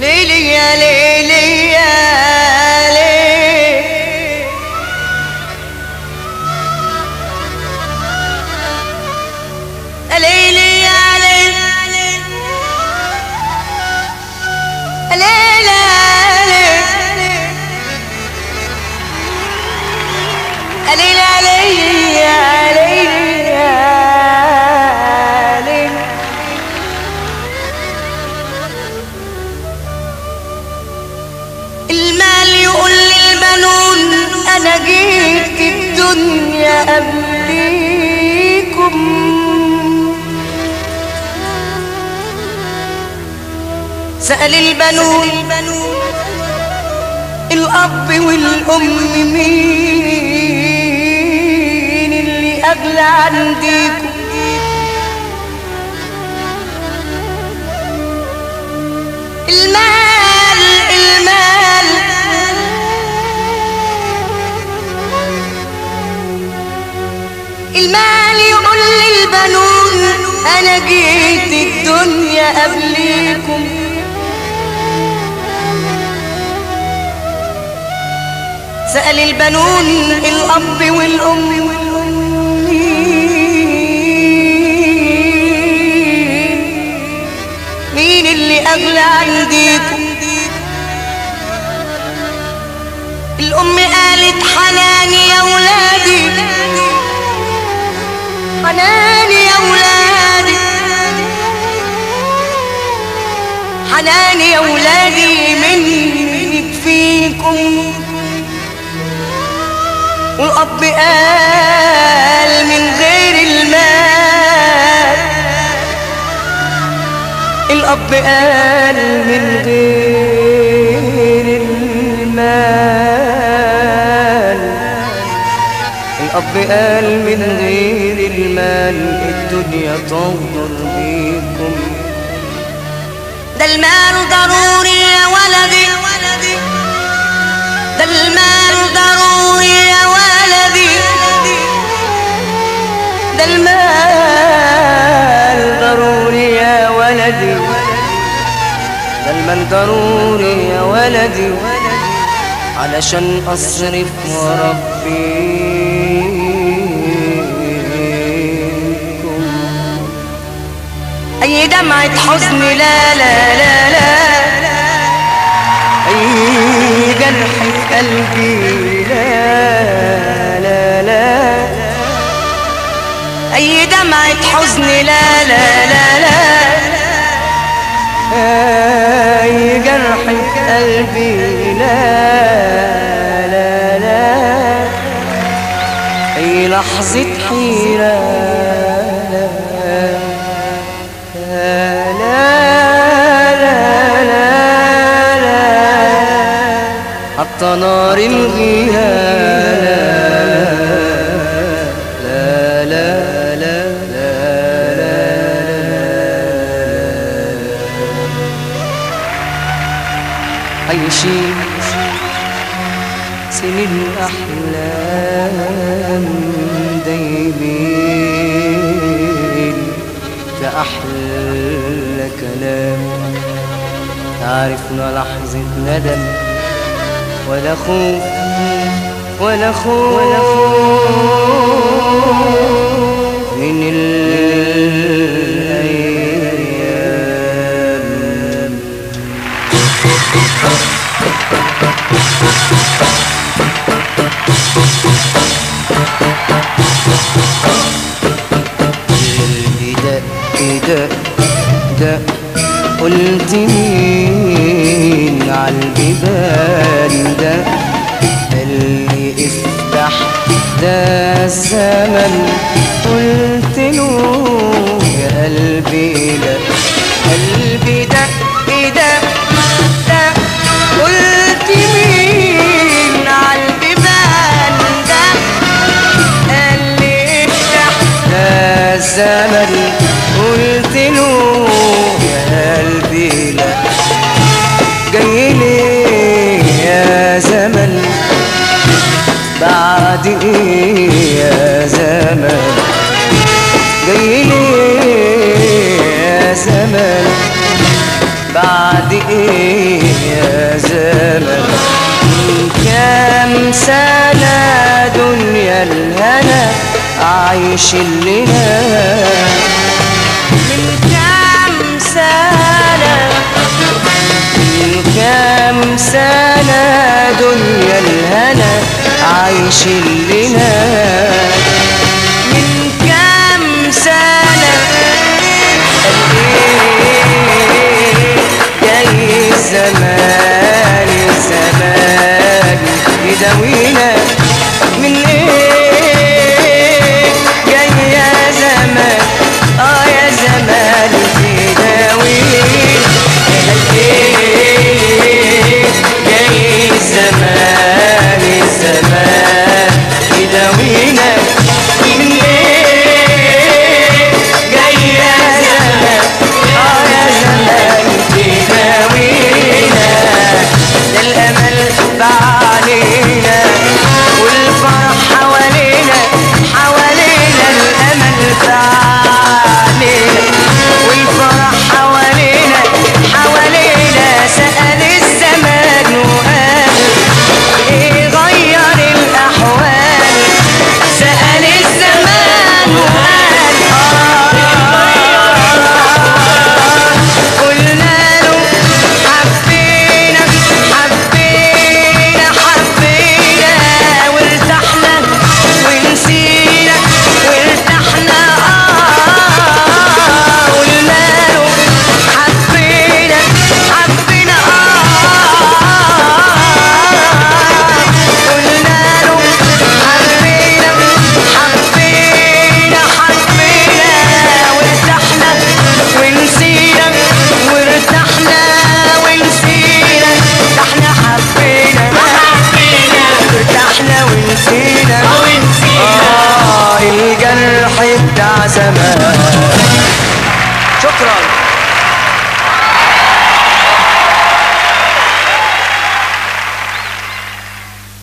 ليلي يا ليلي يا ليلي يا ليلي يا ليلي يا ليلي يا ليلي يا ليلي يا ليلي المال يقول للبنون انا جيت الدنيا قبليكم سأل البنون الأب والأم مين اللي أغلى عنديكم المال المال المال يقول للبنون انا جيت الدنيا قبليكم سأل البنون الأب والأم مين مين اللي أغلى عنديكم الأم قالت حناني يا ولادي حناني يا ولادي حناني يا ولادي منك فيكم والأب قال من غير المال الأب قال من غير المال الأب قال من غير المال الدنيا تغدر بيكم ده المال ضروري يا ولدي ده المال ضروري يا ولدي ده المال ضروري يا ولدي ده المال ضروري يا ولدي علشان أصرف وربيكم أي دمعة حزن لا لا لا لا أي جرح في قلبي لا لا لا أي دمعة حزن لا لا لا لا أي جرح في قلبي لا لا لا أي لحظة حيرة لا لا لا لا لا حتى نار الغيرة لا لا لا لا لا أي شيء سنين الأحلام دايبين كأحلى كلام تعرفنا لحظة ندم ولا خوف ولا خوف ولا خوف من الأيام قلبي دق دق دق قلت مين عالجبال ده اللي افتح ده الزمن قلت له يا قلبي لا قلبي دق دق دق قلت مين بعد ايه يا زمن من كام سنة دنيا الهنا عايش لنا من كام سنة من كام سنة دنيا الهنا عايش لنا